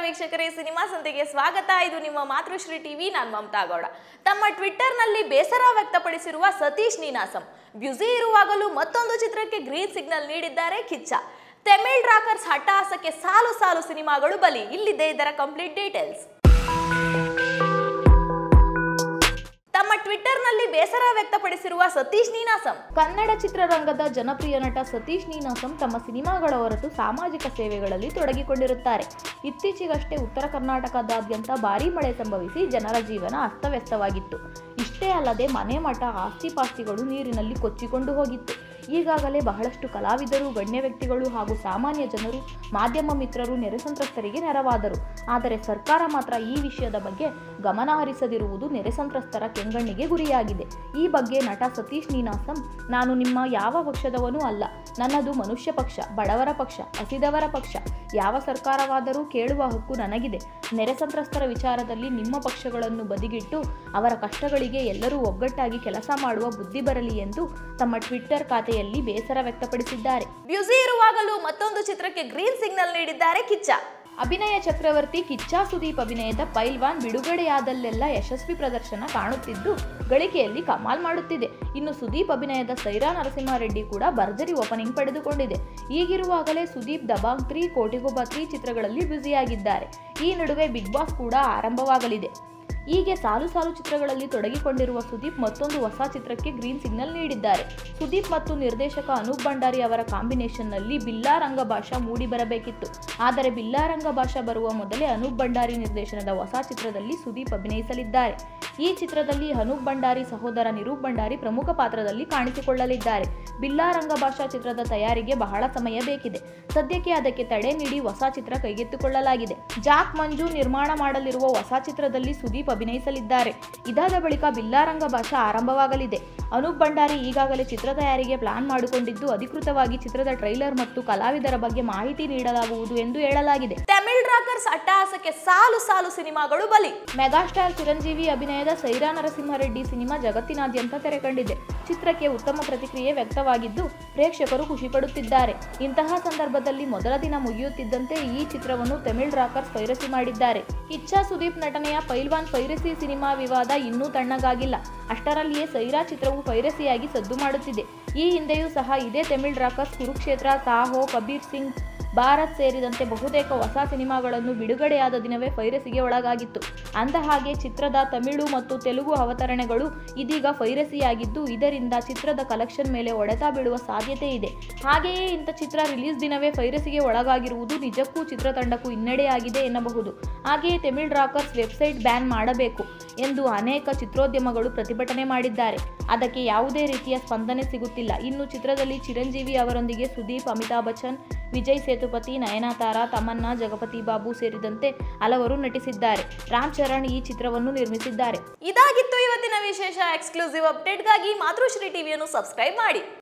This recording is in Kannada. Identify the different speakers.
Speaker 1: ವೀಕ್ಷಕರೇ ಸಿನಿಮಾ ಸಂತೆಗೆ ಸ್ವಾಗತ ಇದು ನಿಮ್ಮ ಮಾತೃಶ್ರೀ ಟಿವಿ ನಾನು ಮಮತಾ ಗೌಡ ತಮ್ಮ ಟ್ವಿಟ್ಟರ್ನಲ್ಲಿ ಬೇಸರ ವ್ಯಕ್ತಪಡಿಸಿರುವ ಸತೀಶ್ ನೀನಾಸಂ ಬ್ಯುಸಿ ಇರುವಾಗಲೂ ಮತ್ತೊಂದು ಚಿತ್ರಕ್ಕೆ ಗ್ರೀನ್ ಸಿಗ್ನಲ್ ನೀಡಿದ್ದಾರೆ ಕಿಚ್ಚ ತಮಿಳ್ ರಾಕರ್ಸ್ ಹಟ್ಟಹಾಸಕ್ಕೆ ಸಾಲು ಸಾಲು ಸಿನಿಮಾಗಳು ಬಲಿ ಇಲ್ಲಿದೆ ಇದರ ಕಂಪ್ಲೀಟ್ ಡೀಟೇಲ್ಸ್ ತಮ್ಮ ಟ್ವಿಟ್ಟರ್ನಲ್ಲಿ ಬೇಸರ ವ್ಯಕ್ತಪಡಿಸಿರುವ ಸತೀಶ್ ನೀನಾಸಂ ಕನ್ನಡ ಚಿತ್ರರಂಗದ ಜನಪ್ರಿಯ ನಟ ಸತೀಶ್ ನೀನಾಸಂ ತಮ್ಮ ಸಿನಿಮಾಗಳ ಹೊರತು ಸಾಮಾಜಿಕ ಸೇವೆಗಳಲ್ಲಿ ತೊಡಗಿಕೊಂಡಿರುತ್ತಾರೆ ಇತ್ತೀಚೆಗಷ್ಟೇ ಉತ್ತರ ಕರ್ನಾಟಕದಾದ್ಯಂತ ಭಾರೀ ಮಳೆ ಸಂಭವಿಸಿ ಜನರ ಜೀವನ ಅಸ್ತವ್ಯಸ್ತವಾಗಿತ್ತು ಇಷ್ಟೇ ಅಲ್ಲದೆ ಮನೆ ಮಠ ಆಸ್ತಿಪಾಸ್ತಿಗಳು ನೀರಿನಲ್ಲಿ ಕೊಚ್ಚಿಕೊಂಡು ಹೋಗಿತ್ತು ಈಗಾಗಲೇ ಬಹಳಷ್ಟು ಕಲಾವಿದರು ಗಣ್ಯ ವ್ಯಕ್ತಿಗಳು ಹಾಗೂ ಸಾಮಾನ್ಯ ಜನರು ಮಾಧ್ಯಮ ಮಿತ್ರರು ನೆರೆ ಸಂತ್ರಸ್ತರಿಗೆ ನೆರವಾದರು ಆದರೆ ಸರ್ಕಾರ ಮಾತ್ರ ಈ ವಿಷಯದ ಬಗ್ಗೆ ಗಮನ ಹರಿಸದಿರುವುದು ನೆರೆ ಸಂತ್ರಸ್ತರ ಕೆಂಗಣ್ಣಿಗೆ ಗುರಿಯಾಗಿದೆ ಈ ಬಗ್ಗೆ ನಟ ಸತೀಶ್ ನೀನಾಸಂ ನಾನು ನಿಮ್ಮ ಯಾವ ಪಕ್ಷದವನೂ ಅಲ್ಲ ನನ್ನದು ಮನುಷ್ಯ ಪಕ್ಷ ಬಡವರ ಪಕ್ಷ ಹಸಿದವರ ಪಕ್ಷ ಯಾವ ಸರ್ಕಾರವಾದರೂ ಕೇಳುವ ಹಕ್ಕು ನನಗಿದೆ ನೆರೆ ಸಂತ್ರಸ್ತರ ವಿಚಾರದಲ್ಲಿ ನಿಮ್ಮ ಪಕ್ಷಗಳನ್ನು ಬದಿಗಿಟ್ಟು ಅವರ ಕಷ್ಟಗಳಿಗೆ ಎಲ್ಲರೂ ಒಗ್ಗಟ್ಟಾಗಿ ಕೆಲಸ ಮಾಡುವ ಬುದ್ಧಿ ಬರಲಿ ಎಂದು ತಮ್ಮ ಟ್ವಿಟ್ಟರ್ ಖಾತೆಯಲ್ಲಿ ಬೇಸರ ವ್ಯಕ್ತಪಡಿಸಿದ್ದಾರೆ ಬ್ಯುಸಿ ಇರುವಾಗಲೂ ಮತ್ತೊಂದು ಚಿತ್ರಕ್ಕೆ ಗ್ರೀನ್ ಸಿಗ್ನಲ್ ನೀಡಿದ್ದಾರೆ ಕಿಚ್ಚ ಅಭಿನಯ ಚಕ್ರವರ್ತಿ ಕಿಚ್ಚ ಸುದೀಪ್ ಅಭಿನಯದ ಪೈಲ್ವಾನ್ ಬಿಡುಗಡೆಯಾದಲ್ಲೆಲ್ಲ ಯಶಸ್ವಿ ಪ್ರದರ್ಶನ ಕಾಣುತ್ತಿದ್ದು ಗಳಿಕೆಯಲ್ಲಿ ಕಮಾಲ್ ಮಾಡುತ್ತಿದೆ ಇನ್ನು ಸುದೀಪ್ ಅಭಿನಯದ ಸೈರಾ ನರಸಿಂಹಾರೆಡ್ಡಿ ಕೂಡ ಭರ್ಜರಿ ಓಪನಿಂಗ್ ಪಡೆದುಕೊಂಡಿದೆ ಈಗಿರುವಾಗಲೇ ಸುದೀಪ್ ದಬಾಂಗ್ ತ್ರೀ ಕೋಟಿಗೊಬ್ಬ ತ್ರೀ ಚಿತ್ರಗಳಲ್ಲಿ ಬ್ಯುಸಿಯಾಗಿದ್ದಾರೆ ಈ ನಡುವೆ ಬಿಗ್ ಬಾಸ್ ಕೂಡ ಆರಂಭವಾಗಲಿದೆ ಹೀಗೆ ಸಾಲು ಸಾಲು ಚಿತ್ರಗಳಲ್ಲಿ ತೊಡಗಿಕೊಂಡಿರುವ ಸುದೀಪ್ ಮತ್ತೊಂದು ಹೊಸ ಚಿತ್ರಕ್ಕೆ ಗ್ರೀನ್ ಸಿಗ್ನಲ್ ನೀಡಿದ್ದಾರೆ ಸುದೀಪ್ ಮತ್ತು ನಿರ್ದೇಶಕ ಅನೂಪ್ ಭಂಡಾರಿ ಅವರ ಕಾಂಬಿನೇಷನ್ನಲ್ಲಿ ಬಿಲ್ಲಾರಂಗ ಭಾಷಾ ಮೂಡಿ ಬರಬೇಕಿತ್ತು ಆದರೆ ಬಿಲ್ಲಾರಂಗ ಭಾಷಾ ಬರುವ ಮೊದಲೇ ಅನೂಪ್ ಭಂಡಾರಿ ನಿರ್ದೇಶನದ ಹೊಸ ಚಿತ್ರದಲ್ಲಿ ಸುದೀಪ್ ಅಭಿನಯಿಸಲಿದ್ದಾರೆ ಈ ಚಿತ್ರದಲ್ಲಿ ಅನೂಪ್ ಭಂಡಾರಿ ಸಹೋದರ ನಿರೂಪ್ ಭಂಡಾರಿ ಪ್ರಮುಖ ಪಾತ್ರದಲ್ಲಿ ಕಾಣಿಸಿಕೊಳ್ಳಲಿದ್ದಾರೆ ಬಿಲ್ಲಾರಂಗ ಭಾಷಾ ಚಿತ್ರದ ತಯಾರಿಗೆ ಬಹಳ ಸಮಯ ಬೇಕಿದೆ ಸದ್ಯಕ್ಕೆ ಅದಕ್ಕೆ ತಡೆ ನೀಡಿ ಹೊಸ ಚಿತ್ರ ಕೈಗೆತ್ತಿಕೊಳ್ಳಲಾಗಿದೆ ಜಾಕ್ ಮಂಜು ನಿರ್ಮಾಣ ಮಾಡಲಿರುವ ಹೊಸ ಚಿತ್ರದಲ್ಲಿ ಸುದೀಪ್ ಅಭಿನಯಿಸಲಿದ್ದಾರೆ ಇದಾದ ಬಳಿಕ ಬಿಲ್ಲಾರಂಗ ಭಾಷಾ ಆರಂಭವಾಗಲಿದೆ ಅನೂಪ್ ಭಂಡಾರಿ ಈಗಾಗಲೇ ಚಿತ್ರ ತಯಾರಿಗೆ ಪ್ಲಾನ್ ಮಾಡಿಕೊಂಡಿದ್ದು ಅಧಿಕೃತವಾಗಿ ಚಿತ್ರದ ಟ್ರೈಲರ್ ಮತ್ತು ಕಲಾವಿದರ ಬಗ್ಗೆ ಮಾಹಿತಿ ನೀಡಲಾಗುವುದು ಎಂದು ಹೇಳಲಾಗಿದೆ ತಮಿಳ್ ರಾಕರ್ಸ್ ಅಟ್ಟಹಾಸಕ್ಕೆ ಸಾಲು ಸಾಲು ಸಿನಿಮಾಗಳು ಬಲಿ ಮೆಗಾಸ್ಟಾರ್ ಚಿರಂಜೀವಿ ಅಭಿನಯದ ಸೈರಾ ನರಸಿಂಹರೆಡ್ಡಿ ಸಿನಿಮಾ ಜಗತ್ತಿನಾದ್ಯಂತ ತೆರೆಕಂಡಿದೆ ಚಿತ್ರಕ್ಕೆ ಉತ್ತಮ ಪ್ರತಿಕ್ರಿಯೆ ವ್ಯಕ್ತವಾಗಿದ್ದು ಪ್ರೇಕ್ಷಕರು ಖುಷಿಪಡುತ್ತಿದ್ದಾರೆ ಇಂತಹ ಸಂದರ್ಭದಲ್ಲಿ ಮೊದಲ ದಿನ ಮುಗಿಯುತ್ತಿದ್ದಂತೆ ಈ ಚಿತ್ರವನ್ನು ತಮಿಳ್ ರಾಕರ್ಸ್ ಪೈರಸಿ ಮಾಡಿದ್ದಾರೆ ಕಿಚ್ಚ ಸುದೀಪ್ ನಟನೆಯ ಪೈಲ್ವಾನ್ ಪೈರಸಿ ಸಿನಿಮಾ ವಿವಾದ ಇನ್ನೂ ತಣ್ಣಗಾಗಿಲ್ಲ ಅಷ್ಟರಲ್ಲಿಯೇ ಸೈರಾ ಚಿತ್ರವು ಪೈರಸಿಯಾಗಿ ಸದ್ದು ಮಾಡುತ್ತಿದೆ ಈ ಹಿಂದೆಯೂ ಸಹ ಇದೇ ತಮಿಳ್ ರಾಕರ್ಸ್ ಕುರುಕ್ಷೇತ್ರ ಸಾಹೋ ಕಬೀರ್ ಸಿಂಗ್ ಭಾರತ್ ಸೇರಿದಂತೆ ಬಹುತೇಕ ಹೊಸ ಸಿನಿಮಾಗಳನ್ನು ಬಿಡುಗಡೆಯಾದ ದಿನವೇ ಪೈರಸಿಗೆ ಒಳಗಾಗಿತ್ತು ಅಂದಹಾಗೆ ಚಿತ್ರದ ತಮಿಳು ಮತ್ತು ತೆಲುಗು ಅವತರಣೆಗಳು ಇದೀಗ ಪೈರಸಿಯಾಗಿದ್ದು ಇದರಿಂದ ಚಿತ್ರದ ಕಲೆಕ್ಷನ್ ಮೇಲೆ ಹೊಡೆತ ಬೀಳುವ ಸಾಧ್ಯತೆ ಇದೆ ಹಾಗೆಯೇ ಇಂಥ ಚಿತ್ರ ರಿಲೀಸ್ ದಿನವೇ ಪೈರಸಿಗೆ ಒಳಗಾಗಿರುವುದು ನಿಜಕ್ಕೂ ಚಿತ್ರತಂಡಕ್ಕೂ ಹಿನ್ನಡೆಯಾಗಿದೆ ಎನ್ನಬಹುದು ಹಾಗೆಯೇ ತಮಿಳ್ ರಾಕರ್ಸ್ ವೆಬ್ಸೈಟ್ ಬ್ಯಾನ್ ಮಾಡಬೇಕು ಎಂದು ಅನೇಕ ಚಿತ್ರೋದ್ಯಮಗಳು ಪ್ರತಿಭಟನೆ ಮಾಡಿದ್ದಾರೆ ಅದಕ್ಕೆ ಯಾವುದೇ ರೀತಿಯ ಸ್ಪಂದನೆ ಸಿಗುತ್ತಿಲ್ಲ ಇನ್ನು ಚಿತ್ರದಲ್ಲಿ ಚಿರಂಜೀವಿ ಅವರೊಂದಿಗೆ ಸುದೀಪ್ ಅಮಿತಾಬ್ ಬಚ್ಚನ್ ವಿಜಯ್ ಸೇತುಪತಿ ನಯನತಾರ ತಮನ್ನಾ ಜಗಪತಿ ಬಾಬು ಸೇರಿದಂತೆ ಹಲವರು ನಟಿಸಿದ್ದಾರೆ ರಾಮ್ ಚರಣ್ ಈ ಚಿತ್ರವನ್ನು ನಿರ್ಮಿಸಿದ್ದಾರೆ ಇದಾಗಿತ್ತು ಇವತ್ತಿನ ವಿಶೇಷ ಎಕ್ಸ್ಕ್ಲೂಸಿವ್ ಅಪ್ಡೇಟ್ಗಾಗಿ ಮಾತೃಶ್ರೀ ಟಿವಿಯನ್ನು ಸಬ್ಸ್ಕ್ರೈಬ್ ಮಾಡಿ